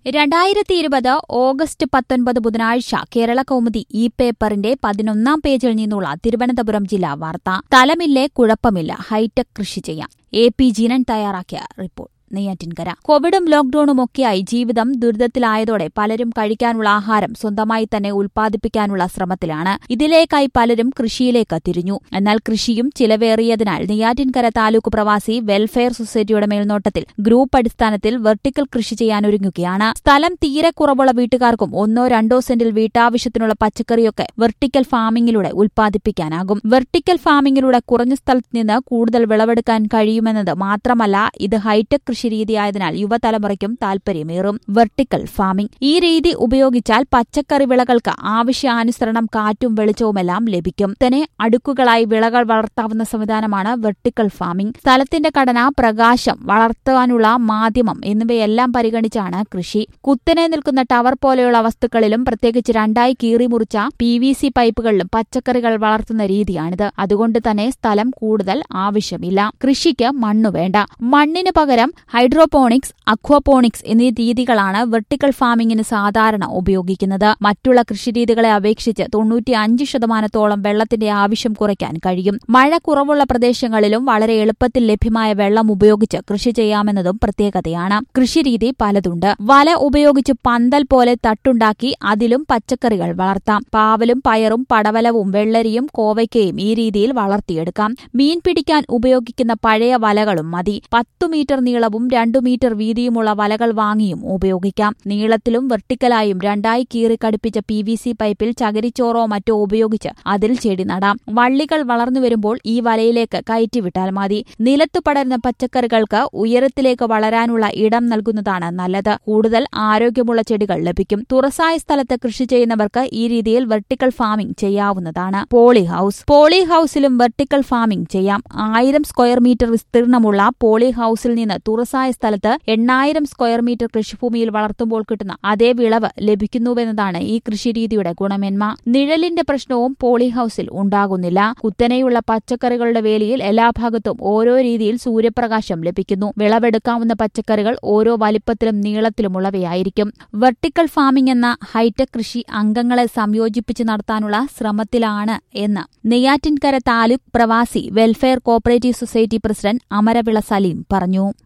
രണ്ടായിരത്തി ഇരുപത് ഓഗസ്റ്റ് പത്തൊൻപത് ബുധനാഴ്ച കേരള കൗമുദി ഈ പേപ്പറിന്റെ പതിനൊന്നാം പേജിൽ നിന്നുള്ള തിരുവനന്തപുരം ജില്ലാ വാർത്ത സ്ഥലമില്ലേ കുഴപ്പമില്ല ഹൈടെക് കൃഷി ചെയ്യാം എ പി ജീനൻ തയ്യാറാക്കിയ റിപ്പോർട്ട് നെയ്യാറ്റിൻകര കോവിഡും ലോക്ഡൌണും ഒക്കെയായി ജീവിതം ദുരിതത്തിലായതോടെ പലരും കഴിക്കാനുള്ള ആഹാരം സ്വന്തമായി തന്നെ ഉൽപ്പാദിപ്പിക്കാനുള്ള ശ്രമത്തിലാണ് ഇതിലേക്കായി പലരും കൃഷിയിലേക്ക് തിരിഞ്ഞു എന്നാൽ കൃഷിയും ചിലവേറിയതിനാൽ നെയ്യാറ്റിൻകര താലൂക്ക് പ്രവാസി വെൽഫെയർ സൊസൈറ്റിയുടെ മേൽനോട്ടത്തിൽ ഗ്രൂപ്പ് അടിസ്ഥാനത്തിൽ വെർട്ടിക്കൽ കൃഷി ചെയ്യാനൊരുങ്ങുകയാണ് സ്ഥലം തീരെ കുറവുള്ള വീട്ടുകാർക്കും ഒന്നോ രണ്ടോ സെന്റിൽ വീട്ടാവശ്യത്തിനുള്ള പച്ചക്കറിയൊക്കെ വെർട്ടിക്കൽ ഫാമിംഗിലൂടെ ഉൽപ്പാദിപ്പിക്കാനാകും വെർട്ടിക്കൽ ഫാമിംഗിലൂടെ കുറഞ്ഞ സ്ഥലത്ത് നിന്ന് കൂടുതൽ വിളവെടുക്കാൻ കഴിയുമെന്നത് മാത്രമല്ല ഇത് ഹൈടെക് കൃഷി രീതിയായതിനാൽ യുവതലമുറയ്ക്കും താൽപര്യമേറും വെർട്ടിക്കൽ ഫാമിംഗ് ഈ രീതി ഉപയോഗിച്ചാൽ പച്ചക്കറി വിളകൾക്ക് ആവശ്യാനുസരണം കാറ്റും വെളിച്ചവുമെല്ലാം ലഭിക്കും തന്നെ അടുക്കുകളായി വിളകൾ വളർത്താവുന്ന സംവിധാനമാണ് വെർട്ടിക്കൽ ഫാമിംഗ് സ്ഥലത്തിന്റെ ഘടന പ്രകാശം വളർത്താനുള്ള മാധ്യമം എന്നിവയെല്ലാം പരിഗണിച്ചാണ് കൃഷി കുത്തനെ നിൽക്കുന്ന ടവർ പോലെയുള്ള വസ്തുക്കളിലും പ്രത്യേകിച്ച് രണ്ടായി കീറിമുറിച്ച പി വി സി പൈപ്പുകളിലും പച്ചക്കറികൾ വളർത്തുന്ന രീതിയാണിത് അതുകൊണ്ട് തന്നെ സ്ഥലം കൂടുതൽ ആവശ്യമില്ല കൃഷിക്ക് മണ്ണു വേണ്ട മണ്ണിന് പകരം ഹൈഡ്രോപോണിക്സ് അക്വാപോണിക്സ് എന്നീ രീതികളാണ് വെർട്ടിക്കൽ ഫാമിംഗിന് സാധാരണ ഉപയോഗിക്കുന്നത് മറ്റുള്ള കൃഷിരീതികളെ അപേക്ഷിച്ച് തൊണ്ണൂറ്റിയഞ്ച് ശതമാനത്തോളം വെള്ളത്തിന്റെ ആവശ്യം കുറയ്ക്കാൻ കഴിയും മഴ കുറവുള്ള പ്രദേശങ്ങളിലും വളരെ എളുപ്പത്തിൽ ലഭ്യമായ വെള്ളം ഉപയോഗിച്ച് കൃഷി ചെയ്യാമെന്നതും പ്രത്യേകതയാണ് കൃഷിരീതി പലതുണ്ട് വല ഉപയോഗിച്ച് പന്തൽ പോലെ തട്ടുണ്ടാക്കി അതിലും പച്ചക്കറികൾ വളർത്താം പാവലും പയറും പടവലവും വെള്ളരിയും കോവയ്ക്കയും ഈ രീതിയിൽ വളർത്തിയെടുക്കാം മീൻ പിടിക്കാൻ ഉപയോഗിക്കുന്ന പഴയ വലകളും മതി പത്തു മീറ്റർ നീളവും രണ്ടു മീറ്റർ വീതിയുമുള്ള വലകൾ വാങ്ങിയും ഉപയോഗിക്കാം നീളത്തിലും വെർട്ടിക്കലായും രണ്ടായി കീറിക്കടുപ്പിച്ച പി വി സി പൈപ്പിൽ ചകിരിച്ചോറോ മറ്റോ ഉപയോഗിച്ച് അതിൽ ചെടി നടാം വള്ളികൾ വളർന്നു വരുമ്പോൾ ഈ വലയിലേക്ക് കയറ്റിവിട്ടാൽ മതി നിലത്തു പടരുന്ന പച്ചക്കറികൾക്ക് ഉയരത്തിലേക്ക് വളരാനുള്ള ഇടം നൽകുന്നതാണ് നല്ലത് കൂടുതൽ ആരോഗ്യമുള്ള ചെടികൾ ലഭിക്കും തുറസായ സ്ഥലത്ത് കൃഷി ചെയ്യുന്നവർക്ക് ഈ രീതിയിൽ വെർട്ടിക്കൽ ഫാമിംഗ് ചെയ്യാവുന്നതാണ് പോളി ഹൌസ് പോളി ഹൌസിലും വെർട്ടിക്കൽ ഫാമിംഗ് ചെയ്യാം ആയിരം സ്ക്വയർ മീറ്റർ വിസ്തീർണമുള്ള പോളി ഹൌസിൽ നിന്ന് തുറസായ സ്ഥലത്ത് എണ്ണായിരം സ്ക്വയർ മീറ്റർ കൃഷിഭൂമിയിൽ വളർത്തുമ്പോൾ കിട്ടുന്ന അതേ വിളവ് ലഭിക്കുന്നുവെന്നതാണ് ഈ കൃഷിരീതിയുടെ ഗുണമേന്മ നിഴലിന്റെ പ്രശ്നവും പോളി ഹൌസിൽ ഉണ്ടാകുന്നില്ല കുത്തനെയുള്ള പച്ചക്കറികളുടെ വേലിയിൽ എല്ലാ ഭാഗത്തും ഓരോ രീതിയിൽ സൂര്യപ്രകാശം ലഭിക്കുന്നു വിളവെടുക്കാവുന്ന പച്ചക്കറികൾ ഓരോ വലിപ്പത്തിലും നീളത്തിലുമുള്ളവയായിരിക്കും വെർട്ടിക്കൽ ഫാമിംഗ് എന്ന ഹൈടെക് കൃഷി അംഗങ്ങളെ സംയോജിപ്പിച്ച് നടത്താനുള്ള ശ്രമത്തിലാണ് എന്ന് Neyyattinkara taluk Pravasi welfare cooperative society president Amaravila Saleem പറഞ്ഞു